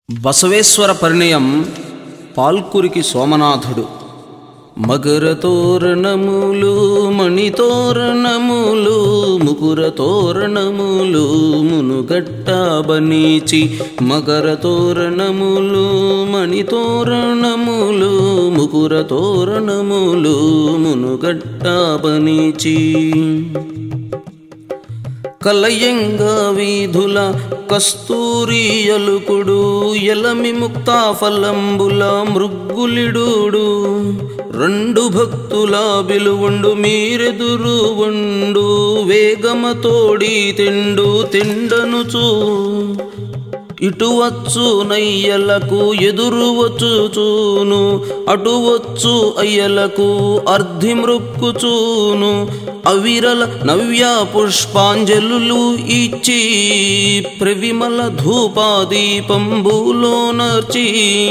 బసవేశ్వర పరిణయం పాల్కురికి సోమనాథుడు మకర తోరణములు మణితోరణములు ముకుర తోరణములు మునుగట్ట బనీచి మకర తోరణములు మణితోరణములు ముకుర తోరణములు మునుగట్ట బనీచి కలయంగా వీధుల కస్తూరి అలుకుడు ఎలమి ముక్తా ఫలంబుల మృగ్గులిడు రెండు భక్తుల బిలువుండు మీరెదురు వండు వేగమతోడి తిండు తిండనుచు ఇటు వచ్చు నయ్యలకు ఎదురు వచ్చుచూను అటు వచ్చు అయ్యలకు అర్ధి మృక్కుచూను అవిరల నవ్య పుష్పాంజలులు ఇచ్చి ప్రవిమల ధూపాదీపంబులో నర్చి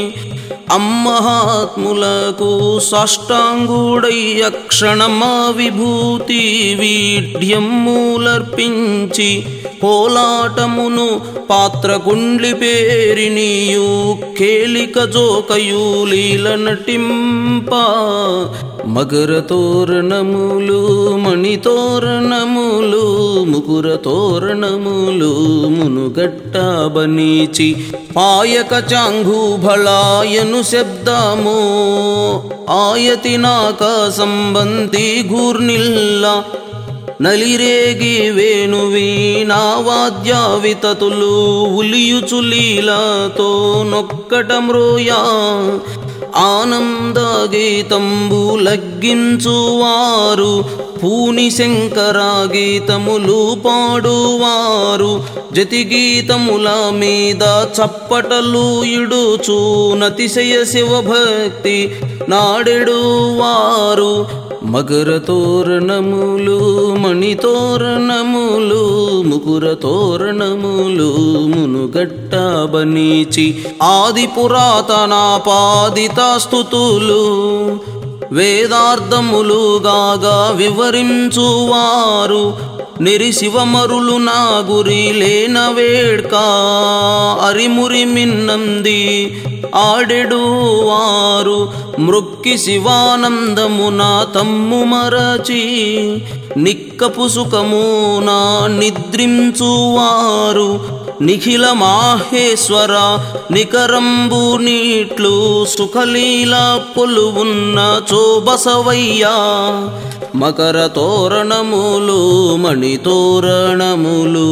అమ్మహాత్ములకు సాష్టాంగుడయ్య క్షణమా విభూతి వీడ్యమ్ములర్పించి కోలాటమును పాత్రకుండ్లి పేరినియు కేలిక జోకయు లీల నటింప మకర తోరణములు మణితోరణములు ముకుర తోరణములు మునుగట్ట బనీచి పాయక చాంగు భళాయను శబ్దము ఆయతినాక సంబంధి గూర్నిల్లా నలిరేగి వేణువీనా వాద్యావితతులు ఉలియుచులీలతో నొక్కటమ్రోయా ఆనంద గీతంబు లగ్గించువారు పూని శంకర గీతములు పాడువారు జతి గీతముల మీద చప్పటలు ఇడుచు నతిశయ శివభక్తి నాడెడు వారు మకర తోరణములు మణితోరణములు ముకుర తోరణములు మునుగట్ట బనీచి ఆది పురాతన పాదిత స్థుతులు వేదార్థములుగాగా వివరించువారు నిరిశివమరులు నా గురి లేన వేడ్క అరిమురి మిన్నంది ఆడెడు వారు మృక్కి శివానందమున తమ్ము మరచి నిక్కపు సుఖమున నిద్రించువారు నిఖిల మాహేశ్వర నికరంబు నీట్లు సుఖలీల కొలువున్న చోబసవయ్యా మకర తోరణములు మణితోరణములు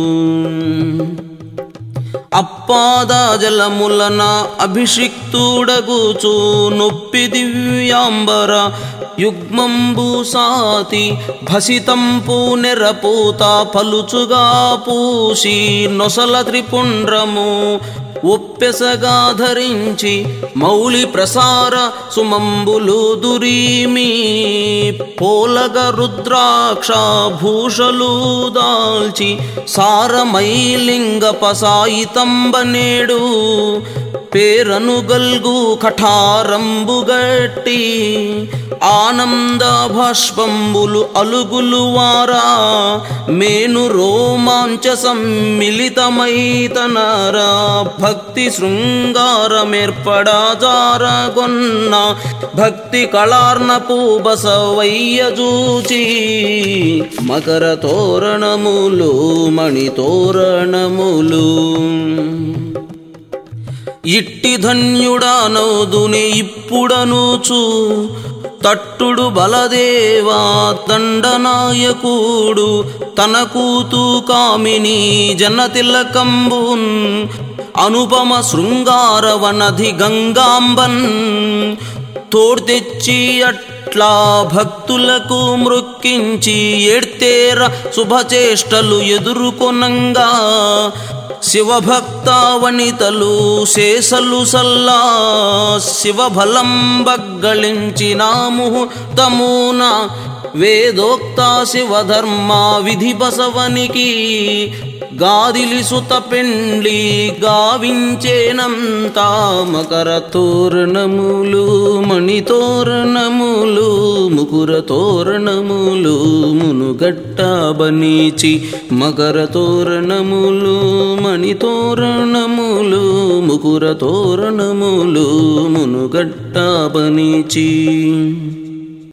అప్పాద జలములన అభిషిక్తుడగుచు నొప్పి దివ్యాంబర యుగ్మంబు సాతి భసితంపు నెరపూత పలుచుగా పూసి నొసల త్రిపుండ్రము ఒప్పెసగా ధరించి మౌలి ప్రసార సుమంబులు దురీమి పోలగ రుద్రాక్ష భూషలు దాల్చి సారమైలింగ పసాయితంబనేడు పేరను గల్గు కఠారంబుగట్టి ఆనంద భాష్పంబులు అలుగులు వారా మేను రోమాంచ సమ్మిళితమైతనరా భక్తి శృంగారమేర్పడా జారగొన్న భక్తి కళార్ణపు బసవయ్య జూచి మకర తోరణములు మణితోరణములు ఇట్టి ధన్యుడానౌదుని ఇప్పుడనుచు తట్టుడు బలదేవా దండనాయకుడు తన కూతు కామిని జనతిలకంబున్ అనుపమ శృంగారవనధి గంగాంబన్ తోడ్తెచ్చి అట్లా భక్తులకు మృక్కించి ఎడ్తేర శుభచేష్టలు ఎదుర్కొనంగా శివభక్త వనితలు శేషలు సల్లా శివబలం బగ్గళించిన ముహూర్తమున వేదోక్త శివధర్మ విధి బసవనికి గాదిలి సుత పెండ్లి గావించేనంత మకర తోరణములు మణితోరణములు ముకుర తోరణములు మునుగట్ట బనీచి మకర తోరణములు మణితోరణములు ముకుర తోరణములు మునుగట్ట బనిచి